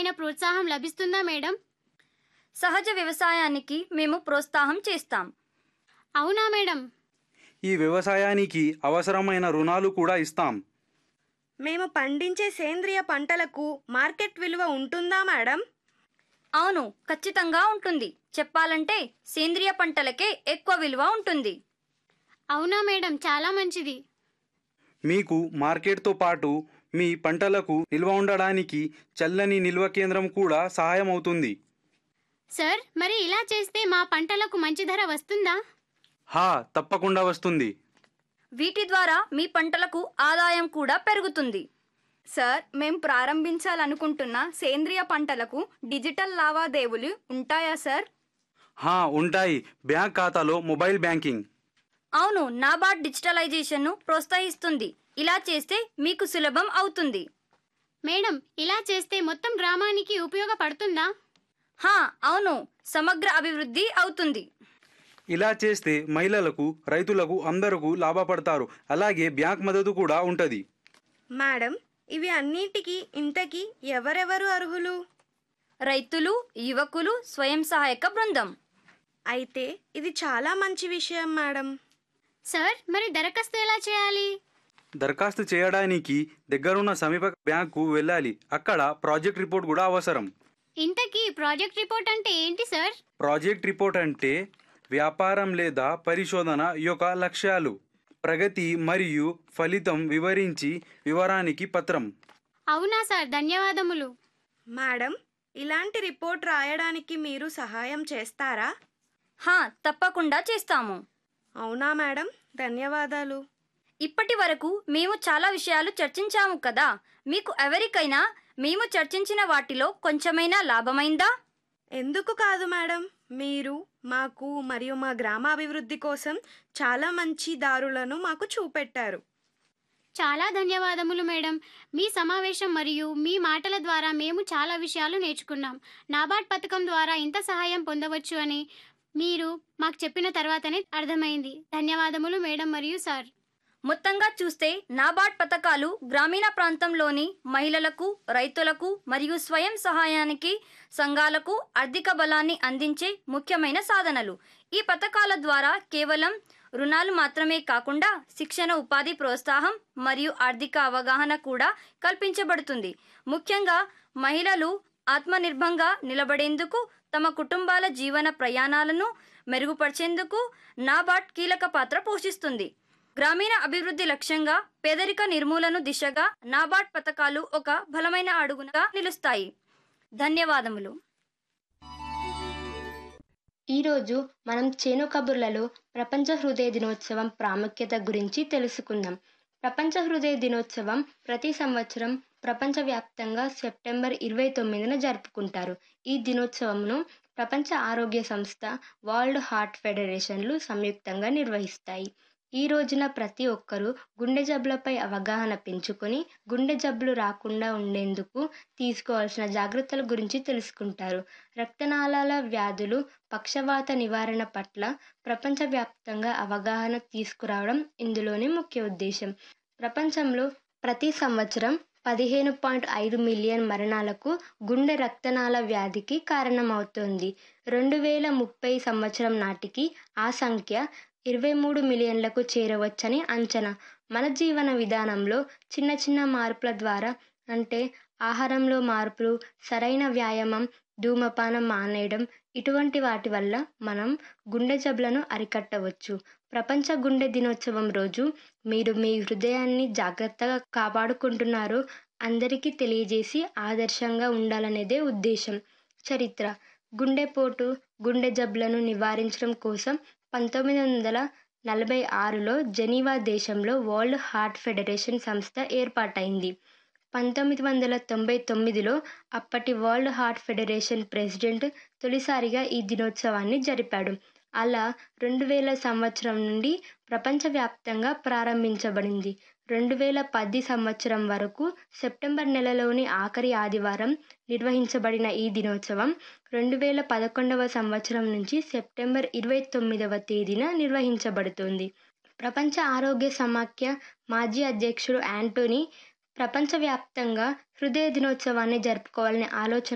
ఏమైనా ప్రోత్సాహం లభిస్తుందా మేడం సహజ వ్యవసాయానికి మేము ప్రోత్సాహం చేస్తాం అవునా మేడం ఈ వ్యవసాయానికి అవసరమైన రుణాలు కూడా ఇస్తాం మేము పండించే సేంద్రియ పంటలకు మార్కెట్ విలువ ఉంటుందా మేడం అవును ఖచ్చితంగా ఉంటుంది చెప్పాలంటే సేంద్రియ పంటలకే ఎక్కువ విలువ ఉంటుంది అవునా మేడం చాలా మంచిది మీకు మార్కెట్తో పాటు మీ పంటలకు నిల్వ ఉండడానికి చల్లని నిల్వ కేంద్రం కూడా సహాయం అవుతుంది సార్ మరి ఇలా చేస్తే మా పంటలకు మంచి ధర వస్తుందా హా తప్పకుండా వస్తుంది వీటి ద్వారా మీ పంటలకు ఆదాయం కూడా పెరుగుతుంది సార్ మేం ప్రారంభించాలనుకుంటున్న సేంద్రియ పంటలకు డిజిటల్ లావాదేవీలు ఉంటాయా సార్ హా ఉంటాయి బ్యాంక్ ఖాతాలో మొబైల్ బ్యాంకింగ్ అవును నాబార్డ్ డిజిటలైజేషన్ను ప్రోత్సహిస్తుంది ఇలా చేస్తే మీకు సులభం అవుతుంది మేడం ఇలా చేస్తే మొత్తం గ్రామానికి ఉపయోగపడుతుందా హా అవును సమగ్ర అభివృద్ధి అవుతుంది ఇలా చేస్తే మహిళలకు రైతులకు అందరకు లాభపడతారు అలాగే బ్యాంక్ మద్దతు కూడా ఉంటుంది మేడం ఇవి అన్నిటికీ ఇంతకీ ఎవరెవరు అర్హులు రైతులు యువకులు స్వయం సహాయక బృందం అయితే ఇది చాలా మంచి విషయం మేడం సార్ మరి దరఖాస్తు ఎలా చేయాలి దరఖాస్తు చేయడానికి దగ్గరున్న సమీప బ్యాంకు వెళ్ళాలి అక్కడ ప్రాజెక్ట్ రిపోర్ట్ కూడా అవసరం ఇంతకీ ప్రాజెక్ట్ రిపోర్ట్ అంటే ఏంటి సార్ ప్రాజెక్ట్ రిపోర్ట్ అంటే వ్యాపారం లేదా పరిశోధన యొక్క లక్ష్యాలు ప్రగతి మరియు ఫలితం వివరించి వివరానికి పత్రం అవునా సార్ ధన్యవాదములు మేడం ఇలాంటి రిపోర్ట్ రాయడానికి మీరు సహాయం చేస్తారా హా తప్పకుండా చేస్తాము అవునా మేడం ధన్యవాదాలు ఇప్పటి వరకు మేము చాలా విషయాలు చర్చించాము కదా మీకు ఎవరికైనా మేము చర్చించిన వాటిలో కొంచెమైనా లాభమైందా ఎందుకు కాదు మేడం మీరు మాకు మరియు మా గ్రామాభివృద్ధి కోసం చాలా మంచి దారులను మాకు చూపెట్టారు చాలా ధన్యవాదములు మేడం మీ సమావేశం మరియు మీ మాటల ద్వారా మేము చాలా విషయాలు నేర్చుకున్నాం నాబార్డ్ పథకం ద్వారా ఇంత సహాయం పొందవచ్చు అని మీరు మాకు చెప్పిన తర్వాతనే అర్థమైంది ధన్యవాదములు మేడం మరియు సార్ మొత్తంగా చూస్తే నాబార్డ్ పథకాలు గ్రామీణ ప్రాంతంలోని మహిళలకు రైతులకు మరియు స్వయం సహాయానికి సంఘాలకు ఆర్థిక బలాన్ని అందించే ముఖ్యమైన సాధనలు ఈ పథకాల ద్వారా కేవలం రుణాలు మాత్రమే కాకుండా శిక్షణ ఉపాధి ప్రోత్సాహం మరియు ఆర్థిక అవగాహన కూడా కల్పించబడుతుంది ముఖ్యంగా మహిళలు ఆత్మనిర్భంగా నిలబడేందుకు తమ కుటుంబాల జీవన ప్రయాణాలను మెరుగుపరిచేందుకు నాబార్డ్ కీలక పాత్ర పోషిస్తుంది గ్రామీణ అభివృద్ధి లక్ష్యంగా పేదరిక నిర్మూలన దిశగా నాబార్డ్ పథకాలు ఒక బలమైన అడుగుగా నిలుస్తాయి ధన్యవాదములు ఈరోజు మనం చేను కబుర్లలో ప్రపంచ హృదయ దినోత్సవం ప్రాముఖ్యత గురించి తెలుసుకుందాం ప్రపంచ హృదయ దినోత్సవం ప్రతి సంవత్సరం ప్రపంచవ్యాప్తంగా సెప్టెంబర్ ఇరవై తొమ్మిదిన జరుపుకుంటారు ఈ దినోత్సవంను ప్రపంచ ఆరోగ్య సంస్థ వరల్డ్ హార్ట్ ఫెడరేషన్లు సంయుక్తంగా నిర్వహిస్తాయి ఈ రోజున ప్రతి ఒక్కరూ గుండె జబ్బులపై అవగాహన పెంచుకొని గుండె జబ్బులు రాకుండా ఉండేందుకు తీసుకోవాల్సిన జాగ్రత్తల గురించి తెలుసుకుంటారు రక్తనాళాల వ్యాధులు పక్షవాత నివారణ పట్ల ప్రపంచవ్యాప్తంగా అవగాహన తీసుకురావడం ఇందులోని ముఖ్య ఉద్దేశం ప్రపంచంలో ప్రతి సంవత్సరం పదిహేను పాయింట్ ఐదు మిలియన్ మరణాలకు గుండె రక్తనాళ వ్యాధికి కారణమవుతోంది రెండు వేల ముప్పై సంవత్సరం నాటికి ఆ సంఖ్య ఇరవై మూడు మిలియన్లకు చేరవచ్చని అంచనా మన జీవన విధానంలో చిన్న చిన్న మార్పుల ద్వారా అంటే ఆహారంలో మార్పులు సరైన వ్యాయామం ధూమపానం మానేయడం ఇటువంటి వాటి వల్ల మనం గుండె జబ్బులను అరికట్టవచ్చు ప్రపంచ గుండె దినోత్సవం రోజు మీరు మీ హృదయాన్ని జాగ్రత్తగా కాపాడుకుంటున్నారో అందరికీ తెలియజేసి ఆదర్శంగా ఉండాలనేదే ఉద్దేశం చరిత్ర గుండెపోటు గుండె జబ్బులను నివారించడం కోసం పంతొమ్మిది వందల నలభై ఆరులో జెనీవా దేశంలో వరల్డ్ హార్ట్ ఫెడరేషన్ సంస్థ ఏర్పాటైంది పంతొమ్మిది వందల తొంభై తొమ్మిదిలో అప్పటి వరల్డ్ హార్ట్ ఫెడరేషన్ ప్రెసిడెంట్ తొలిసారిగా ఈ దినోత్సవాన్ని జరిపాడు అలా రెండు వేల సంవత్సరం నుండి ప్రపంచవ్యాప్తంగా ప్రారంభించబడింది రెండు వేల పది సంవత్సరం వరకు సెప్టెంబర్ నెలలోని ఆఖరి ఆదివారం నిర్వహించబడిన ఈ దినోత్సవం రెండు వేల పదకొండవ సంవత్సరం నుంచి సెప్టెంబర్ ఇరవై తొమ్మిదవ తేదీన నిర్వహించబడుతుంది ప్రపంచ ఆరోగ్య సమాఖ్య మాజీ అధ్యక్షుడు యాంటోనీ ప్రపంచవ్యాప్తంగా హృదయ దినోత్సవాన్ని జరుపుకోవాలనే ఆలోచన